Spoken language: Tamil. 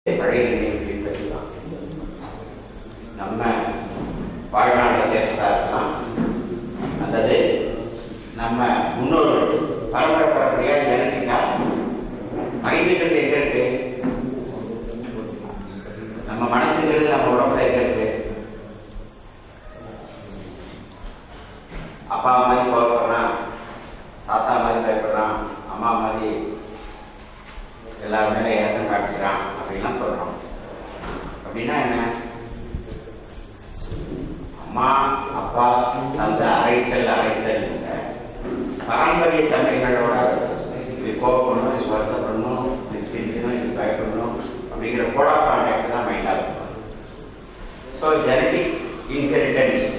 பழைய நினைவுகளை பற்றிலாம் நம்ம வாழ்நாளில் கேட்டாருக்கலாம் அல்லது நம்ம முன்னோர்கள் பரம்பரை பரம்பரையாக ஜனனிக்கா மைண்டுங்கிறது எங்க இருக்கு நம்ம மனசுங்கிறது நம்ம உடம்புல எங்க இருக்கு அப்பா மாதிரி கோவப்படுறான் தாத்தா மாதிரி பயப்படுறான் அம்மா மாதிரி எல்லாரும் மேலே இறக்கம் காட்டுகிறான் அப்படின்லாம் சொல்றோம் அப்படின்னா என்ன அம்மா அப்பா தந்த அரைசல் அரைசல் பாரம்பரிய தன்மைகளோட இது கோபப்படணும் இது வருத்தப்படணும் இது சிந்திக்கணும் இது பயப்படணும் அப்படிங்கிற கோடா கான்டாக்ட் தான் மைண்டாக இருக்கும் ஸோ ஜெனட்டிக் இன்ஹெரிட்டன்ஸ்